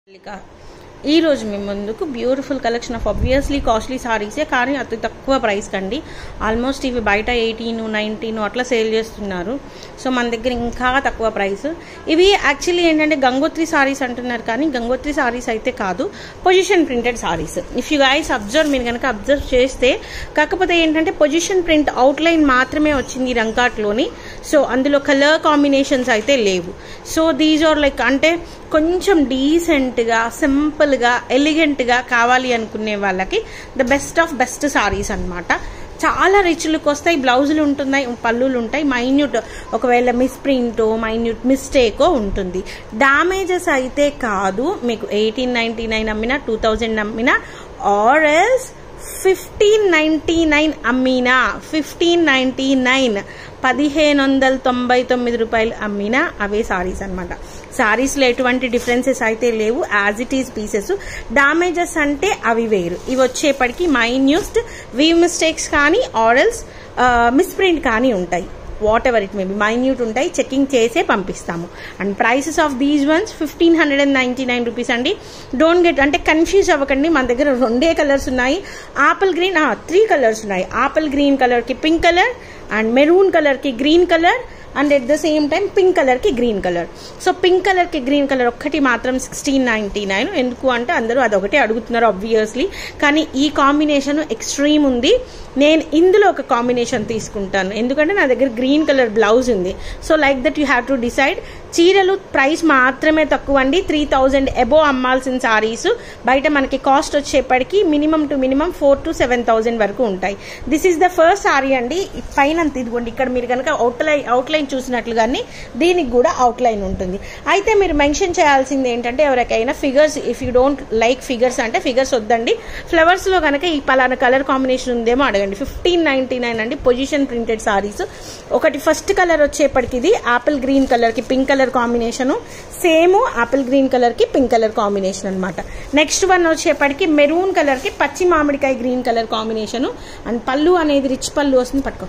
మల్లిక ఈ రోజు మీ ముందుకు beautiful collection of obviously costly సారీసే కానీ అతి తక్కువ ప్రైస్ కండి ఆల్మోస్ట్ ఇవి బయట ఎయిటీన్ నైన్టీన్ అట్లా సేల్ చేస్తున్నారు సో మన దగ్గర ఇంకా తక్కువ ప్రైస్ ఇవి యాక్చువల్లీ ఏంటంటే గంగోత్రి సారీస్ అంటున్నారు కానీ గంగోత్రి సారీస్ అయితే కాదు position printed saris if you guys observe మీరు కనుక అబ్జర్వ్ చేస్తే కాకపోతే ఏంటంటే పొజిషన్ ప్రింట్ అవుట్లైన్ మాత్రమే వచ్చింది రంకాట్లోని సో అందులో కలర్ కాంబినేషన్స్ అయితే లేవు సో దీస్ ఆర్ లైక్ అంటే కొంచెం డీసెంట్గా సింపుల్గా ఎలిగెంట్గా కావాలి అనుకునే వాళ్ళకి the best of best saris అనమాట చాలా రిచ్ లుక్ వస్తాయి బ్లౌజులు ఉంటున్నాయి పళ్ళులు ఉంటాయి మైన్యూట్ ఒకవేళ మిస్ ప్రింటో మైన్యూట్ మిస్టేకో ఉంటుంది డామేజెస్ అయితే కాదు మీకు ఎయిటీన్ నైన్టీ నైన్ అమ్మినా టూ థౌజండ్ అమ్మినా or else fifteen ninety nine అమ్మినా ఫిఫ్టీన్ నైంటీ నైన్ పదిహేను వందల తొంభై తొమ్మిది రూపాయలు అమ్మినా అవే సారీస్ అనమాట సారీస్లో ఎటువంటి డిఫరెన్సెస్ అయితే లేవు as it is pieces damages అంటే అవి వేరు ఇవి వచ్చేప్పటికి మైన్యూస్డ్ వీవ్ మిస్టేక్స్ కానీ ఆరల్స్ మిస్ప్రింట్ కానీ ఉంటాయి whatever it may be minute ఉంటాయి చెకింగ్ చేసే పంపిస్తాము and prices of these ones fifteen hundred and ninety nine rupees అండి డోంట్ గెట్ అంటే కన్ఫ్యూజ్ అవ్వకండి మన దగ్గర రెండే కలర్స్ ఉన్నాయి ఆపిల్ గ్రీన్ త్రీ కలర్స్ ఉన్నాయి ఆపిల్ గ్రీన్ కలర్కి పింక్ కలర్ అండ్ మెరూన్ కలర్కి green colour and at the same time pink కలర్కి గ్రీన్ కలర్ సో పింక్ కలర్కి గ్రీన్ కలర్ ఒక్కటి మాత్రం సిక్స్టీన్ నైంటీ నైన్ ఎందుకు అంటే అందరూ అదొకటి అడుగుతున్నారు ఆబ్వియస్లీ కానీ ఈ కాంబినేషన్ ఎక్స్ట్రీమ్ ఉంది నేను ఇందులో ఒక కాంబినేషన్ తీసుకుంటాను ఎందుకంటే నా దగ్గర గ్రీన్ కలర్ బ్లౌజ్ ఉంది so like that you have to decide చీరలు ప్రైస్ మాత్రమే తక్కువ అండి త్రీ థౌజండ్ ఎబో అమ్మాల్సిన సారీస్ బయట మనకి కాస్ట్ వచ్చేప్పటికి minimum to minimum four to seven thousand వరకు ఉంటాయి this is the first sari అండి పైన ఇదిగోండి ఇక్కడ మీరు కనుక అవుట్లైన్ అవుట్లైన్ చూసినట్లుగానే దీనికి కూడా అవుట్లైన్ ఉంటుంది అయితే మీరు మెన్షన్ చేయాల్సింది ఏంటంటే ఎవరికైనా figures if you don't like figures అంటే ఫిగర్స్ వద్దండి ఫ్లవర్స్లో కనుక ఈ పలానా కలర్ కాంబినేషన్ ఉందేమో అడగండి ఫిఫ్టీన్ నైన్టీ నైన్ అండి పొజిషన్ ప్రింటెడ్ సారీస్ ఒకటి ఫస్ట్ కలర్ వచ్చేప్పటికి ఇది ఆపిల్ గ్రీన్ కలర్కి pink colour combination same apple green కలర్కి పింక్ కలర్ కాంబినేషన్ అనమాట నెక్స్ట్ వన్ వచ్చేప్పటికి మెరూన్ కలర్కి పచ్చి మామిడికాయ గ్రీన్ కలర్ కాంబినేషను అండ్ పళ్ళు అనేది రిచ్ పళ్ళు వస్తుంది పట్టుకో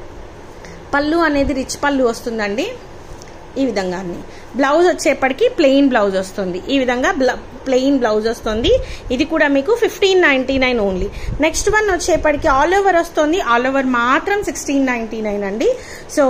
పళ్ళు అనేది రిచ్ పళ్ళు వస్తుందండి ఈ విధంగా అన్ని బ్లౌజ్ వచ్చేప్పటికి ప్లెయిన్ బ్లౌజ్ వస్తుంది ఈ విధంగా ప్లెయిన్ బ్లౌజ్ వస్తుంది ఇది కూడా మీకు fifteen ninety nine only next one వచ్చేప్పటికి ఆల్ ఓవర్ వస్తుంది ఆల్ ఓవర్ మాత్రం సిక్స్టీన్ నైంటీ నైన్ అండి సో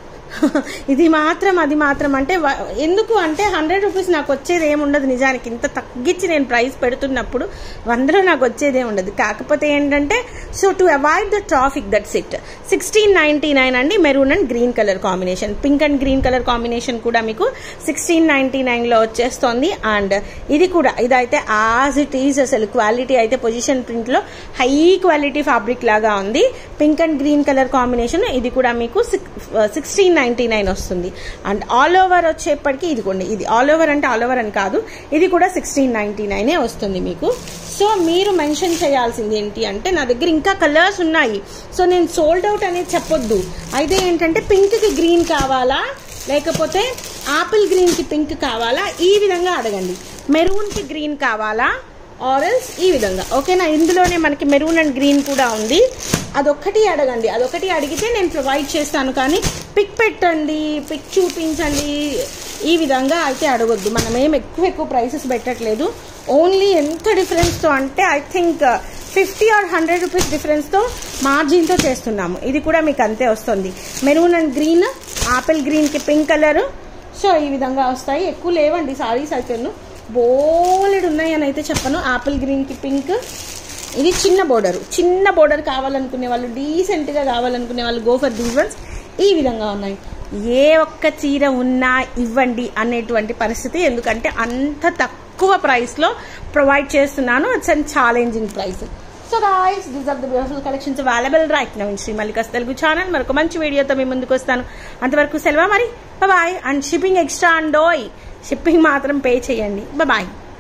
ఇది మాత్రం అది మాత్రం అంటే ఎందుకు అంటే హండ్రెడ్ రూపీస్ నాకు వచ్చేది ఏముండదు నిజానికి ఇంత తగ్గించి నేను ప్రైస్ పెడుతున్నప్పుడు వందలో నాకు వచ్చేది ఉండదు కాకపోతే ఏంటంటే so to avoid the traffic that's it sixteen ninety nine అండి maroon and green colour combination pink and green colour combination కూడా మీకు సిక్స్టీన్ నైంటీ నైన్లో వచ్చేస్తుంది అండ్ ఇది కూడా ఇదైతే యాజ్ ఇట్ ఈజ్ అసలు క్వాలిటీ అయితే పొజిషన్ ప్రింట్లో హై క్వాలిటీ ఫ్యాబ్రిక్ లాగా ఉంది pink and green colour combination ఇది కూడా మీకు సిక్స్టీన్ నైంటీ నైన్ వస్తుంది అండ్ ఆల్ ఓవర్ వచ్చేప్పటికి ఇదిగోండి ఇది ఆల్ ఓవర్ అంటే ఆల్ ఓవర్ అని కాదు ఇది కూడా సిక్స్టీన్ నైంటీ నైనే వస్తుంది మీకు సో మీరు మెన్షన్ చేయాల్సింది ఏంటి అంటే నా దగ్గర ఇంకా కలర్స్ ఉన్నాయి సో నేను సోల్డ్ అవుట్ అనేది చెప్పొద్దు అయితే ఏంటంటే పింక్కి గ్రీన్ కావాలా లేకపోతే ఆపిల్ గ్రీన్కి పింక్ కావాలా ఈ విధంగా అడగండి మెరూన్కి గ్రీన్ కావాలా ఆరెల్స్ ఈ విధంగా ఓకేనా ఇందులోనే మనకి మెరూన్ అండ్ గ్రీన్ కూడా ఉంది అదొక్కటి అడగండి అదొకటి అడిగితే నేను ప్రొవైడ్ చేస్తాను కానీ పిక్ పెట్టండి పిక్ చూపించండి ఈ విధంగా అయితే అడగొద్దు మనం ఏం ఎక్కువ ఎక్కువ ప్రైసెస్ పెట్టట్లేదు ఓన్లీ ఎంత డిఫరెన్స్తో అంటే I think fifty or hundred rupees డిఫరెన్స్తో మార్జిన్తో చేస్తున్నాము ఇది కూడా మీకు అంతే వస్తుంది మెరూన్ అండ్ గ్రీన్ ఆపిల్ గ్రీన్కి పింక్ కలర్ సో ఈ విధంగా వస్తాయి ఎక్కువ లేవండి సారీస్ అయితేను బోలెడు ఉన్నాయని అయితే చెప్పను ఆపిల్ గ్రీన్కి పింక్ ఇది చిన్న బోర్డర్ చిన్న బోర్డర్ కావాలనుకునే వాళ్ళు డీసెంట్గా కావాలనుకునే వాళ్ళు గో ఫర్ దీస్ వన్స్ ఈ విధంగా ఉన్నాయి ఏ ఒక్క చీర ఉన్నా ఇవ్వండి అనేటువంటి పరిస్థితి ఎందుకంటే అంత తక్కువ ప్రైస్లో ప్రొవైడ్ చేస్తున్నాను it's and challenging price so guys these are the beautiful collections available right now Shri Mallika's Telugu channel మరొక మంచి వీడియోతో మీ ముందుకు వస్తాను అంతవరకు సెలవా మరి bye and shipping extra and డోయ్ షిప్పింగ్ మాత్రం పే చేయండి బాయ్